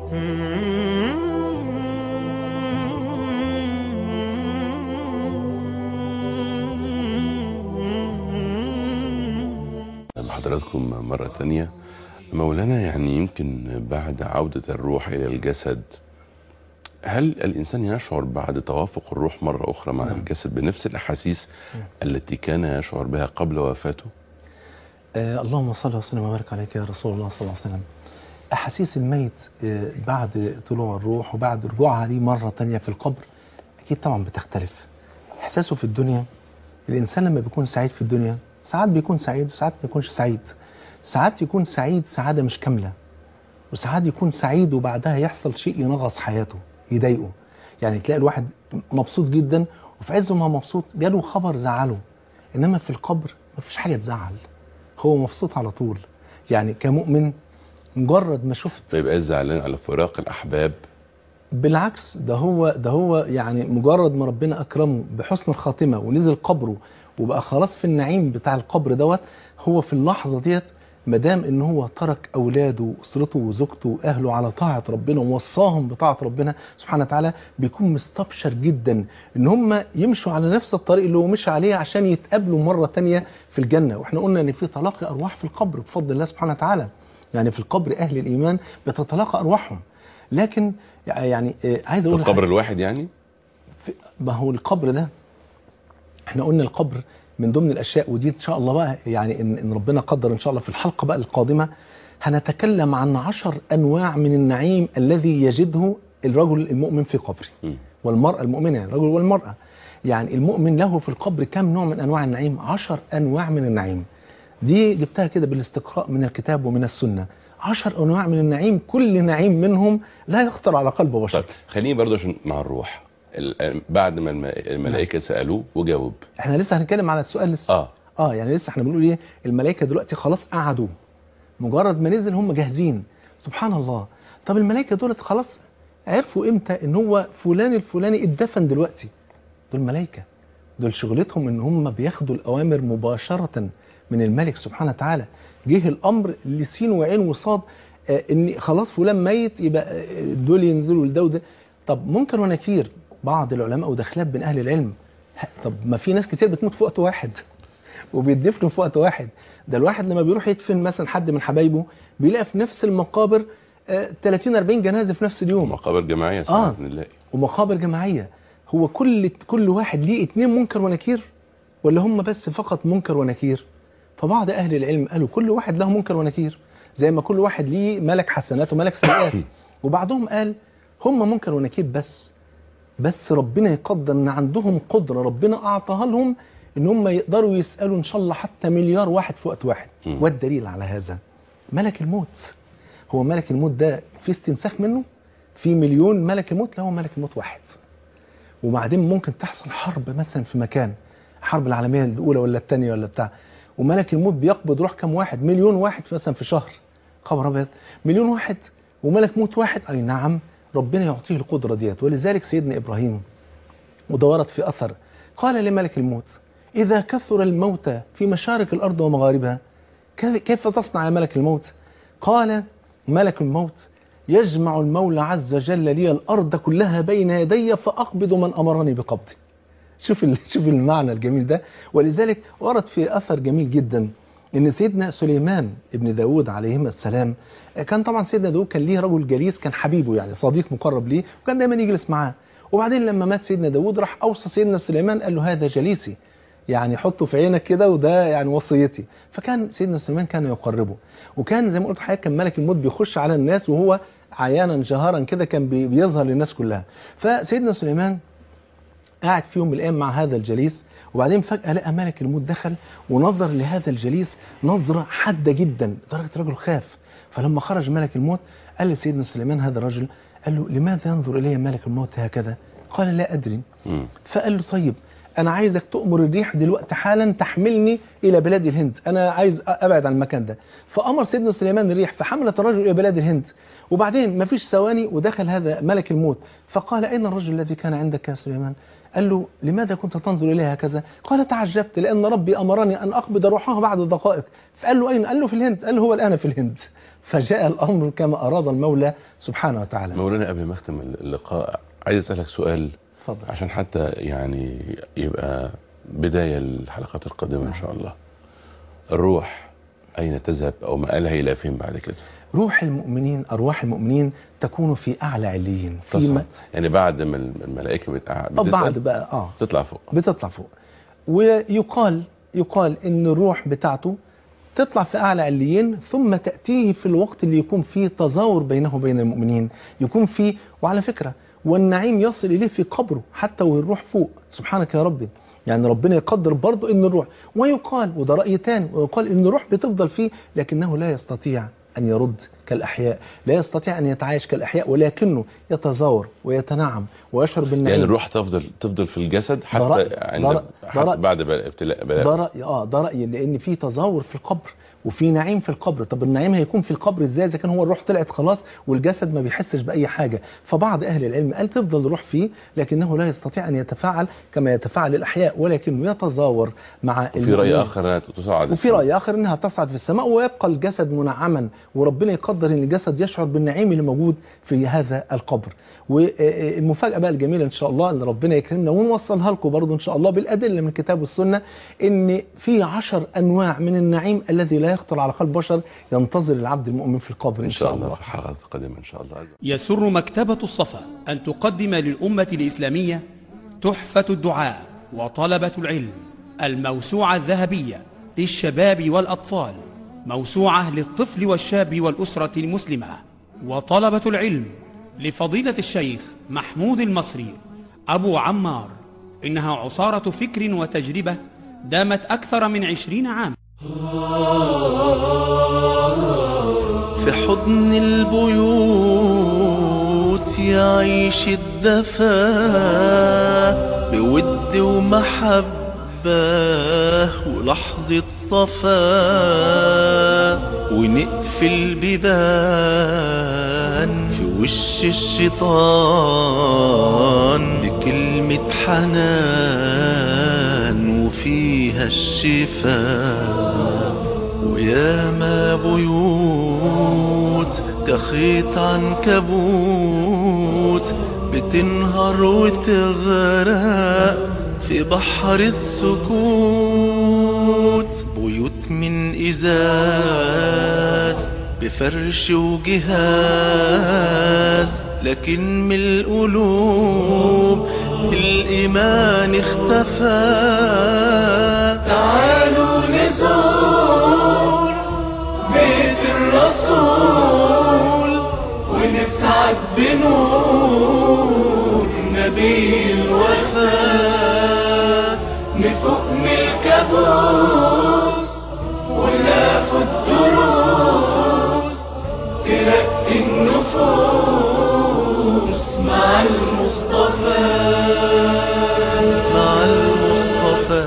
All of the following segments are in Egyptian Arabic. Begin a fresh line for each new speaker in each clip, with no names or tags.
مع حضراتكم مرة تانية مولانا يعني يمكن بعد عودة الروح إلى الجسد هل الإنسان يشعر بعد توافق الروح مرة أخرى مع
نعم.
الجسد بنفس الأحاسيس
نعم.
التي كان يشعر بها قبل وفاته؟
آه اللهم صل وسلم وبارك عليك يا رسول الله صلى الله عليه وسلم أحاسيس الميت آه بعد طلوع الروح وبعد رجوعها ليه مرة تانية في القبر أكيد طبعا بتختلف إحساسه في الدنيا الإنسان لما بيكون سعيد في الدنيا ساعات بيكون سعيد وساعات ما بيكونش سعيد ساعات يكون سعيد سعادة مش كاملة وساعات يكون سعيد وبعدها يحصل شيء ينغص حياته يضايقه يعني تلاقي الواحد مبسوط جدا وفي عز ما هو مبسوط جاله خبر زعله انما في القبر مفيش حاجه تزعل هو مبسوط على طول يعني كمؤمن مجرد ما شفت
فيبقى زعلان على فراق الأحباب
بالعكس ده هو ده هو يعني مجرد ما ربنا اكرمه بحسن الخاتمه ونزل قبره وبقى خلاص في النعيم بتاع القبر دوت هو في اللحظه ديت ما دام ان هو ترك اولاده واسرته وزوجته واهله على طاعه ربنا ووصاهم بطاعه ربنا سبحانه وتعالى بيكون مستبشر جدا ان هم يمشوا على نفس الطريق اللي هو مشي عليه عشان يتقابلوا مره تانية في الجنه واحنا قلنا ان في تلاقي ارواح في القبر بفضل الله سبحانه وتعالى يعني في القبر اهل الايمان بتتلاقى ارواحهم لكن يعني آه، عايز
في
اقول
القبر
حاجة.
الواحد يعني؟
في- ما هو القبر ده احنا قلنا القبر من ضمن الاشياء ودي ان شاء الله بقى يعني ان, إن ربنا قدر ان شاء الله في الحلقه بقى القادمه هنتكلم عن عشر انواع من النعيم الذي يجده الرجل المؤمن في قبره
مم.
والمرأة المؤمنة يعني الرجل والمرأة يعني المؤمن له في القبر كم نوع من أنواع النعيم عشر أنواع من النعيم دي جبتها كده بالاستقراء من الكتاب ومن السنة عشر أنواع من النعيم كل نعيم منهم لا يخطر على قلب بشر
طيب خليني برضه عشان مع الروح ال- بعد ما الم- الملائكة سألوه وجاوب
احنا لسه هنتكلم على السؤال لسه
اه
اه يعني لسه احنا بنقول ايه الملائكه دلوقتي خلاص قعدوا مجرد ما نزل هم جاهزين سبحان الله طب الملائكه دولت خلاص عرفوا امتى ان هو فلان الفلاني اتدفن دلوقتي دول ملائكه دول شغلتهم ان هم بياخدوا الاوامر مباشره من الملك سبحانه وتعالى جه الامر لسين وعين وصاد آه ان خلاص فلان ميت يبقى آه، دول ينزلوا لده وده طب منكر ونكير بعض العلماء ودخلات بين اهل العلم ه- طب ما في ناس كتير بتموت في وقت واحد وبيدفنوا في وقت واحد ده الواحد لما بيروح يدفن مثلا حد من حبايبه بيلاقي في نفس المقابر آه، 30 40 جنازه في نفس اليوم
مقابر جماعية سبحان الله
ومقابر جماعيه هو كل كل واحد ليه اتنين منكر ونكير ولا هم بس فقط منكر ونكير فبعض اهل العلم قالوا كل واحد له منكر ونكير زي ما كل واحد ليه ملك حسنات وملك سيئات وبعضهم قال هم منكر ونكير بس بس ربنا يقدر ان عندهم قدره ربنا اعطاها لهم ان هم يقدروا يسالوا ان شاء الله حتى مليار واحد في وقت واحد
مم.
والدليل على هذا ملك الموت هو ملك الموت ده في استنساخ منه في مليون ملك الموت لا هو ملك الموت واحد وبعدين ممكن تحصل حرب مثلا في مكان الحرب العالميه الاولى ولا الثانيه ولا بتاع وملك الموت بيقبض روح كم واحد مليون واحد مثلا في شهر خبر ابيض مليون واحد وملك موت واحد اي نعم ربنا يعطيه القدره ديت ولذلك سيدنا ابراهيم وده ورد في اثر قال لملك الموت اذا كثر الموت في مشارق الارض ومغاربها كيف- كيف تصنع يا ملك الموت قال ملك الموت يجمع المولى عز وجل لي الارض كلها بين يدي فاقبض من امرني بقبضه شوف ال- شوف المعنى الجميل ده ولذلك ورد في اثر جميل جدا ان سيدنا سليمان ابن داود عليهما السلام كان طبعا سيدنا داود كان ليه رجل جليس كان حبيبه يعني صديق مقرب ليه وكان دايما يجلس معاه وبعدين لما مات سيدنا داود راح اوصى سيدنا سليمان قال له هذا جليسي يعني حطه في عينك كده وده يعني وصيتي فكان سيدنا سليمان كان يقربه وكان زي ما قلت لحضرتك كان ملك الموت بيخش على الناس وهو عيانا جهارا كده كان بي- بيظهر للناس كلها فسيدنا سليمان قاعد في يوم من الايام مع هذا الجليس وبعدين فجاه لقى ملك الموت دخل ونظر لهذا الجليس نظره حاده جدا لدرجه الرجل خاف فلما خرج ملك الموت قال لسيدنا سليمان هذا الرجل قال له لماذا ينظر الي ملك الموت هكذا قال لا ادري
مم.
فقال له طيب انا عايزك تؤمر الريح دلوقتي حالا تحملني الى بلاد الهند انا عايز ابعد عن المكان ده فامر سيدنا سليمان الريح فحملت الرجل الى بلاد الهند وبعدين ما فيش ثواني ودخل هذا ملك الموت فقال اين الرجل الذي كان عندك يا سليمان قال له لماذا كنت تنظر اليه هكذا قال تعجبت لان ربي امرني ان اقبض روحه بعد دقائق فقال له اين قال له في الهند قال له هو الان في الهند فجاء الأمر كما أراد المولى سبحانه وتعالى
مولانا قبل ما اختم اللقاء عايز اسالك سؤال
اتفضل
عشان حتى يعني يبقى بدايه للحلقات القادمه ان شاء الله الروح اين تذهب او مآلها الى فين بعد كده
روح المؤمنين أرواح المؤمنين تكون في أعلى عليين في
تصعد
م-
يعني بعد ما الملائكه بتقع
آه، بعد
بتسأل
بقى آه
تطلع فوق
بتطلع فوق ويقال يقال ان الروح بتاعته تطلع في اعلى عليين ثم تاتيه في الوقت اللي يكون فيه تزاور بينه وبين المؤمنين يكون فيه وعلى فكره والنعيم يصل اليه في قبره حتى والروح فوق سبحانك يا ربي يعني ربنا يقدر برضه ان الروح ويقال وده راي تاني ويقال ان الروح بتفضل فيه لكنه لا يستطيع ان يرد كالاحياء لا يستطيع ان يتعايش كالاحياء ولكنه يتزاور ويتنعم ويشعر بالنعيم
يعني الروح تفضل تفضل في الجسد حتى
رأي-
عند
ده رأي-
حتى
ده رأي.
بعد بلاء ابتلاء
ده
بلاء
رأي اه ده رأيي لأن في تزاور في القبر وفي نعيم في القبر طب النعيم هيكون في القبر ازاي اذا كان هو الروح طلعت خلاص والجسد ما بيحسش بأي حاجة فبعض أهل العلم قال تفضل الروح فيه لكنه لا يستطيع أن يتفاعل كما يتفاعل الأحياء ولكنه يتزاور مع
وفي
المؤمنين.
راي اخر انها تصعد
وفي رأي آخر أنها تصعد في السماء ويبقى الجسد منعما وربنا يقدر أن الجسد يشعر بالنعيم اللي موجود في هذا القبر والمفاجأة بقى الجميلة إن شاء الله أن ربنا يكرمنا ونوصلها لكم برضو إن شاء الله بالأدلة من الكتاب والسنة أن في عشر أنواع من النعيم الذي لا يخطر على قلب بشر ينتظر العبد المؤمن في القبر
ان شاء الله في الحلقات القادمه ان شاء الله
يسر مكتبة الصفا أن تقدم للأمة الإسلامية تحفة الدعاء وطلبة العلم الموسوعة الذهبية للشباب والأطفال موسوعة للطفل والشاب والأسرة المسلمة وطلبة العلم لفضيلة الشيخ محمود المصري أبو عمار إنها عصارة فكر وتجربة دامت أكثر من عشرين عام
في حضن البيوت يعيش الدفا بود ومحبة ولحظة صفا ونقفل بيبان في وش الشيطان بكلمة حنان وفيها الشفاء ويا ما بيوت كخيط عنكبوت بتنهار وتغرق في بحر السكوت بيوت من ازاز بفرش وجهاز لكن من القلوب الايمان اختفى تعالوا نزور بيت الرسول ونسعد بنور نبي الوفاء نفوق من الكابوس وناخد دروس ترقي النفوس مع المصطفى مع المصطفى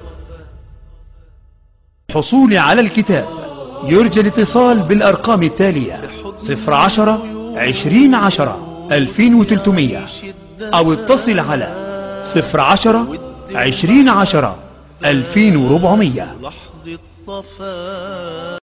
الحصول على الكتاب يرجى الاتصال بالأرقام التالية صفر عشرة عشرين عشرة ألفين وتلتمية أو اتصل على صفر عشرة عشرين عشرة ألفين وربعمية
لحظة صفا